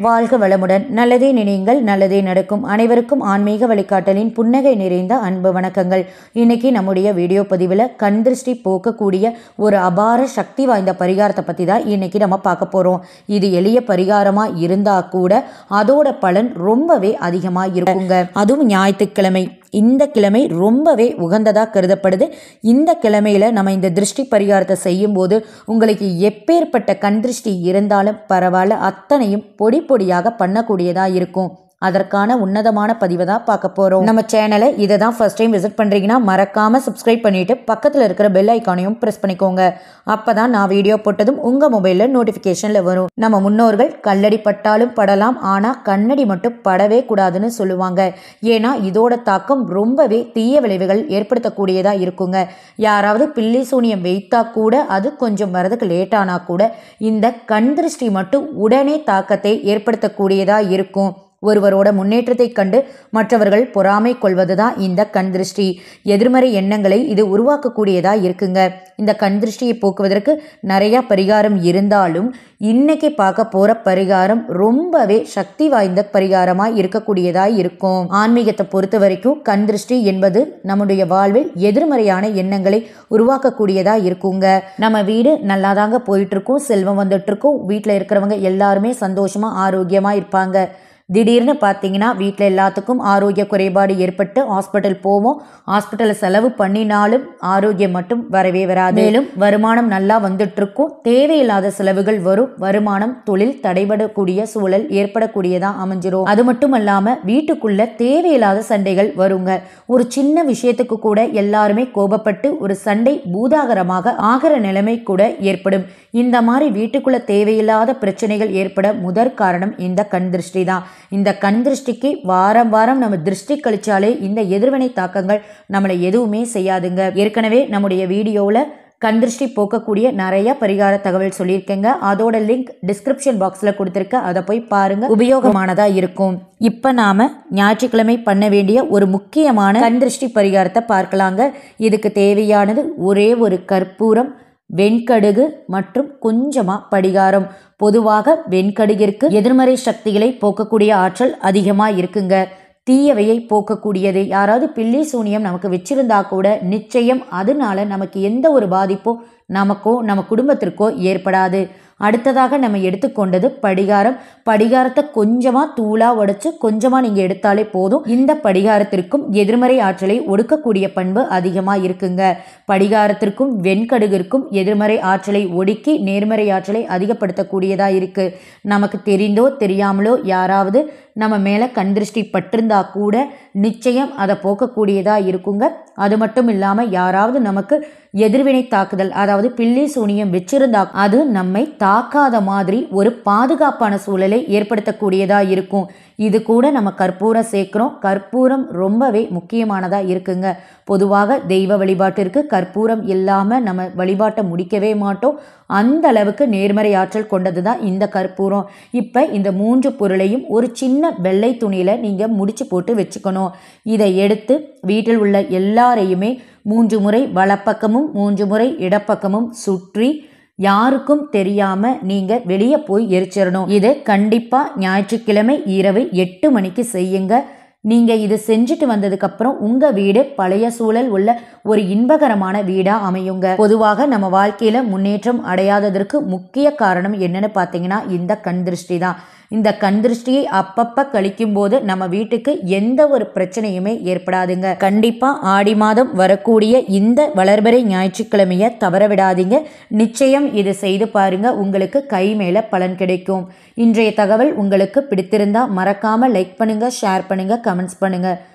வாழ்க வளமுடன் நல்லதே நினையுங்கள் நல்லதே நடக்கும் அனைவருக்கும் ஆன்மீக வழிகாட்டலின் புன்னகை நிறைந்த அன்பு வணக்கங்கள் இன்னைக்கு நம்முடைய வீடியோ பதிவில் கண் திருஷ்டி போக்கக்கூடிய ஒரு அபார சக்தி வாய்ந்த பரிகாரத்தை பற்றி தான் இன்னைக்கு நம்ம பார்க்க போகிறோம் இது எளிய பரிகாரமாக இருந்தால் கூட அதோட பலன் ரொம்பவே அதிகமாக இருக்குங்க அதுவும் ஞாயிற்றுக்கிழமை இந்த கிழமை ரொம்பவே உகந்ததாக கருதப்படுது இந்த கிழமையில் நம்ம இந்த திருஷ்டி பரிகாரத்தை செய்யும்போது உங்களுக்கு எப்பேற்பட்ட கண் திருஷ்டி இருந்தாலும் பரவாயில்ல அத்தனையும் பொடி பொடியாக பண்ணக்கூடியதாக இருக்கும் அதற்கான உன்னதமான பதிவை தான் பார்க்க போகிறோம் நம்ம சேனலை இதை தான் ஃபர்ஸ்ட் டைம் விசிட் பண்ணுறீங்கன்னா மறக்காமல் சப்ஸ்கிரைப் பண்ணிவிட்டு பக்கத்தில் இருக்கிற பெல் ஐக்கானையும் ப்ரெஸ் பண்ணிக்கோங்க அப்போ தான் நான் வீடியோ போட்டதும் உங்கள் மொபைலில் நோட்டிஃபிகேஷனில் வரும் நம்ம முன்னோர்கள் கல்லடி பட்டாலும் படலாம் ஆனால் கண்ணடி மட்டும் படவே கூடாதுன்னு சொல்லுவாங்க ஏன்னா இதோட தாக்கம் ரொம்பவே தீய விளைவுகள் ஏற்படுத்தக்கூடியதாக இருக்குங்க யாராவது பில்லி சூனியம் வைத்தா கூட அது கொஞ்சம் வரதுக்கு லேட் ஆனா கூட இந்த கண் திருஷ்டி மட்டும் உடனே தாக்கத்தை ஏற்படுத்தக்கூடியதாக இருக்கும் ஒருவரோட முன்னேற்றத்தை கண்டு மற்றவர்கள் பொறாமை கொள்வதுதான் இந்த கண் திருஷ்டி எதிர்மறை எண்ணங்களை இது உருவாக்கக்கூடியதா இருக்குங்க இந்த கண் திருஷ்டியை போக்குவதற்கு நிறைய பரிகாரம் இருந்தாலும் இன்னைக்கு பார்க்க போற பரிகாரம் ரொம்பவே சக்தி வாய்ந்த பரிகாரமா இருக்கக்கூடியதா இருக்கும் ஆன்மீகத்தை பொறுத்த வரைக்கும் கண் திருஷ்டி என்பது நம்முடைய வாழ்வில் எதிர்மறையான எண்ணங்களை உருவாக்கக்கூடியதா இருக்குங்க நம்ம வீடு நல்லாதாங்க போயிட்டு இருக்கோம் செல்வம் வந்துட்டு இருக்கோம் வீட்டில் இருக்கிறவங்க எல்லாருமே சந்தோஷமா ஆரோக்கியமா இருப்பாங்க திடீர்னு பார்த்தீங்கன்னா வீட்டில் எல்லாத்துக்கும் ஆரோக்கிய குறைபாடு ஏற்பட்டு ஹாஸ்பிட்டல் போவோம் ஹாஸ்பிட்டலில் செலவு பண்ணினாலும் ஆரோக்கியம் மட்டும் வரவே வராது மேலும் வருமானம் நல்லா வந்துட்டு இருக்கும் தேவையில்லாத செலவுகள் வரும் வருமானம் தொழில் தடைபடக்கூடிய சூழல் ஏற்படக்கூடியதா அமைஞ்சிரும் அது மட்டும் இல்லாமல் வீட்டுக்குள்ள தேவையில்லாத சண்டைகள் வருங்க ஒரு சின்ன விஷயத்துக்கு கூட எல்லாருமே கோபப்பட்டு ஒரு சண்டை பூதாகரமாக ஆகிற நிலைமை கூட ஏற்படும் இந்த மாதிரி வீட்டுக்குள்ள தேவையில்லாத பிரச்சனைகள் ஏற்பட முதற் காரணம் இந்த கண் திருஷ்டி தான் இந்த கண் திருஷ்டிக்கு வாரம் வாரம் நம்ம திருஷ்டி கழிச்சாலே இந்த எதிர்வினை தாக்கங்கள் நம்மளை எதுவுமே செய்யாதுங்க ஏற்கனவே நம்முடைய வீடியோவில் கண் திருஷ்டி போக்கக்கூடிய நிறைய பரிகார தகவல் சொல்லியிருக்கேங்க அதோட லிங்க் டிஸ்கிரிப்ஷன் பாக்ஸில் கொடுத்துருக்க அதை போய் பாருங்க உபயோகமானதாக இருக்கும் இப்போ நாம ஞாயிற்றுக்கிழமை பண்ண வேண்டிய ஒரு முக்கியமான கண் திருஷ்டி பரிகாரத்தை பார்க்கலாங்க இதுக்கு தேவையானது ஒரே ஒரு கற்பூரம் வெண்கடுகு மற்றும் கொஞ்சமா படிகாரம் பொதுவாக வெண்கடுகிற்கு எதிர்மறை சக்திகளை போக்கக்கூடிய ஆற்றல் அதிகமாக இருக்குங்க தீயவையை போக்கக்கூடியது யாராவது பில்லி சூனியம் நமக்கு வச்சிருந்தா கூட நிச்சயம் அதனால நமக்கு எந்த ஒரு பாதிப்போ நமக்கோ நம்ம குடும்பத்திற்கோ ஏற்படாது அடுத்ததாக நம்ம எடுத்துக்கொண்டது படிகாரம் படிகாரத்தை கொஞ்சமாக தூளாக உடைச்சு கொஞ்சமாக நீங்கள் எடுத்தாலே போதும் இந்த படிகாரத்திற்கும் எதிர்மறை ஆற்றலை ஒடுக்கக்கூடிய பண்பு அதிகமாக இருக்குங்க படிகாரத்திற்கும் வெண்கடுகிற்கும் எதிர்மறை ஆற்றலை ஒடுக்கி நேர்மறை ஆற்றலை அதிகப்படுத்தக்கூடியதாக இருக்குது நமக்கு தெரிந்தோ தெரியாமலோ யாராவது நம்ம மேலே கண் திருஷ்டி பட்டிருந்தா கூட நிச்சயம் அதை போக்கக்கூடியதாக இருக்குங்க அது மட்டும் இல்லாமல் யாராவது நமக்கு எதிர்வினை தாக்குதல் அதாவது பில்லி சூனியம் வச்சிருந்தா அது நம்மை தாக்காத மாதிரி ஒரு பாதுகாப்பான சூழலை ஏற்படுத்தக்கூடியதாக இருக்கும் இது கூட நம்ம கற்பூரம் சேர்க்குறோம் கற்பூரம் ரொம்பவே முக்கியமானதாக இருக்குங்க பொதுவாக தெய்வ வழிபாட்டிற்கு கற்பூரம் இல்லாமல் நம்ம வழிபாட்டை முடிக்கவே மாட்டோம் அந்த அளவுக்கு நேர்மறை ஆற்றல் கொண்டது தான் இந்த கற்பூரம் இப்போ இந்த மூன்று பொருளையும் ஒரு சின்ன வெள்ளை துணியில் நீங்கள் முடிச்சு போட்டு வச்சுக்கணும் இதை எடுத்து வீட்டில் உள்ள எல்லாரையுமே மூன்று முறை வலப்பக்கமும் மூன்று முறை இடப்பக்கமும் சுற்றி யாருக்கும் தெரியாம நீங்க வெளியே போய் எரிச்சிடணும் இது கண்டிப்பா ஞாயிற்றுக்கிழமை இரவு எட்டு மணிக்கு செய்யுங்க நீங்க இது செஞ்சுட்டு வந்ததுக்கு அப்புறம் உங்க வீடு பழைய சூழல் உள்ள ஒரு இன்பகரமான வீடா அமையுங்க பொதுவாக நம்ம வாழ்க்கையில முன்னேற்றம் அடையாததற்கு முக்கிய காரணம் என்னன்னு பார்த்தீங்கன்னா இந்த கண் திருஷ்டி தான் இந்த கண் திருஷ்டியை அப்பப்ப கழிக்கும் போது நம்ம வீட்டுக்கு எந்த ஒரு பிரச்சனையுமே ஏற்படாதுங்க கண்டிப்பா ஆடி மாதம் வரக்கூடிய இந்த வளர்பறை ஞாயிற்றுக்கிழமைய தவற விடாதீங்க நிச்சயம் இது செய்து பாருங்க உங்களுக்கு கை மேல பலன் கிடைக்கும் இன்றைய தகவல் உங்களுக்கு பிடித்திருந்தா மறக்காம லைக் பண்ணுங்க ஷேர் பண்ணுங்க கமெண்ட்ஸ் பண்ணுங்க